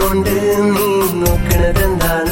കണ്ണോണ്ട് നീ നോക്കണതെന്താണ്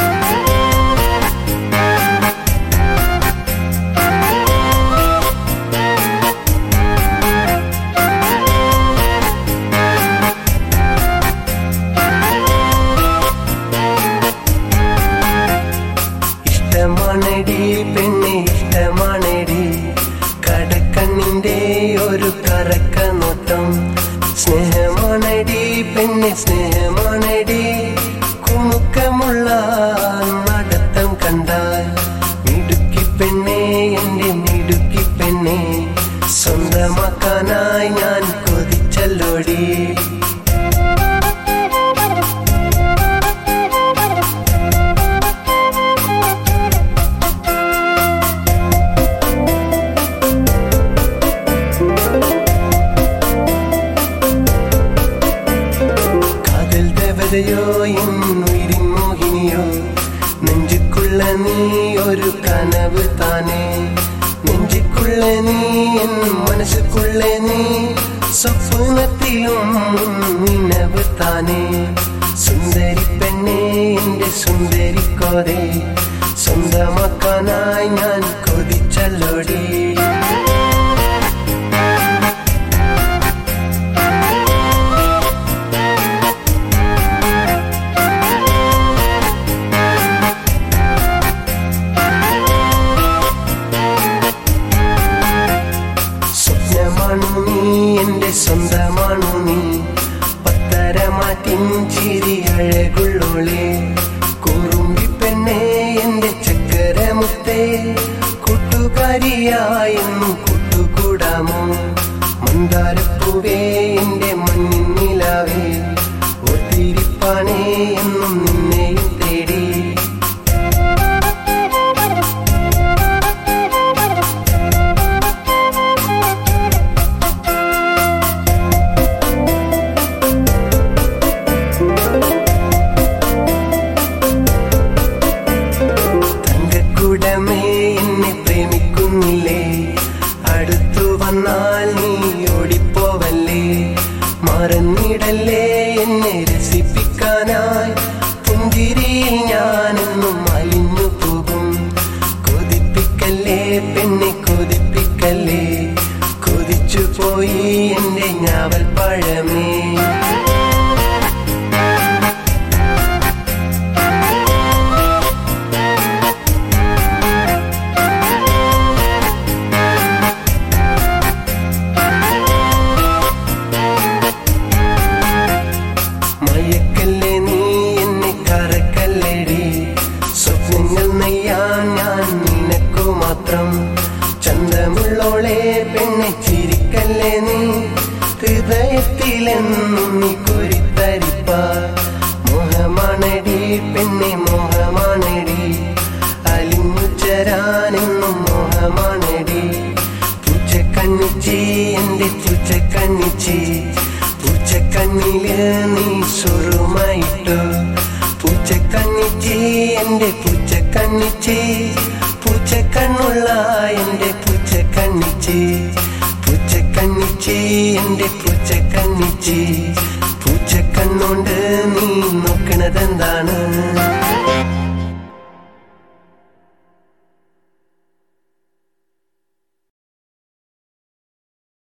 ഇഷ്ടമാണെടി പെണ്ണെ ഇഷ്ടമാണെടി കടക്കണ്ണിന്റെ ഒരു കറക്ക നോട്ടം സ്നേഹമാണെടി പെണ്ണെ സ്നേഹമാണെടി കുമുക്കമുള്ള നടത്തം കണ്ടാൽ മിടുക്കി പെണ്ണെ എന്റെ മിടുക്കി പെണ്ണെ സ്വന്തമാക്കാനായി ഞാൻ കൊതിച്ചല്ലോടി കാതൽ ദേവതയോ എന്നുയിരിൻ മോഹിനിയോ നെഞ്ചുക്കുള്ള നീ ഒരു കനവ് താനേ നെഞ്ചുക്കുള്ള നീ എൻ മനസ്സുക്കുള്ള നീ സ്വപ്നത്തിലും നിനവ് താനേ സുന്ദരി പെണ്ണേ എന്റെ സുന്ദരിക്കോരെ സ്വന്തമാക്കാനായി ഞാൻ കൊതിച്ചല്ലോടി സ്വപ്നമാണു നീ എന്റെ സ്വന്തമാണു നീ പത്തരമാറ്റിൻ ചിരി അഴകുള്ളോളെ കുറുമ്പി പെണ്ണെ എന്റെ ചക്കരമുത്തേ കൂട്ടുകാരിയായെന്നു കൂട്ടുകൂടാമോ മന്ദാരപ്പൂവേ എന്റെ മഞ്ഞിൻ നിലാവേ ഒത്തിരിപ്പാണേ എന്നും നിന്നെയും തേടി തങ്കക്കുടമേ എന്നെ പ്രേമിക്കുന്നില്ലേ അടുത്തു വന്നാൽ നീ ഓടിപ്പോവല്ലേ മറന്നിടല്ലേ എന്നെ രസിപ്പിക്കാനായി പുഞ്ചിരിയിൽ ഞാനെന്നും അലിഞ്ഞു പോകും കൊതിപ്പിക്കല്ലേ പെണ്ണെ കൊതിപ്പിക്കല്ലേ കൊതിച്ചു പോയി എന്റെ ഞാവൽ പഴമേ മയക്കല്ലേ നീ എന്നെ കറക്കല്ലേടി സ്വപ്നങ്ങൾ നെയ്യാൻ ഞാൻ നിനക്കു മാത്രം ചന്തമുള്ളോളെ പെണ്ണെ ചിരിക്കല്ലേ നീ ഹൃദയത്തിലെന്നും നീ കൊരിത്തരിപ്പ മോഹമാണടി പെണ്ണെ മോഹമാണടി അലിഞ്ഞു ചേരാനെന്നും മോഹമാണടി പൂച്ചക്കണ്ണിച്ചി എന്റെ പൂച്ചക്കണ്ണിച്ചി പൂച്ചക്കണ്ണില് നീ സുറുമായിട്ടു പൂച്ചക്കണ്ണിച്ചി എന്റെ പൂച്ചക്കണ്ണിച്ചി പൂച്ചക്കണ്ണുള്ള എന്റെ പൂച്ചക്കണ്ണിച്ചി പൂച്ചക്കണ്ണിച്ചി എന്റെ പൂച്ചക്കണ്ണിച്ചി പൂച്ചക്കണ്ണോണ്ട് നീ നോക്കണതെന്താണ്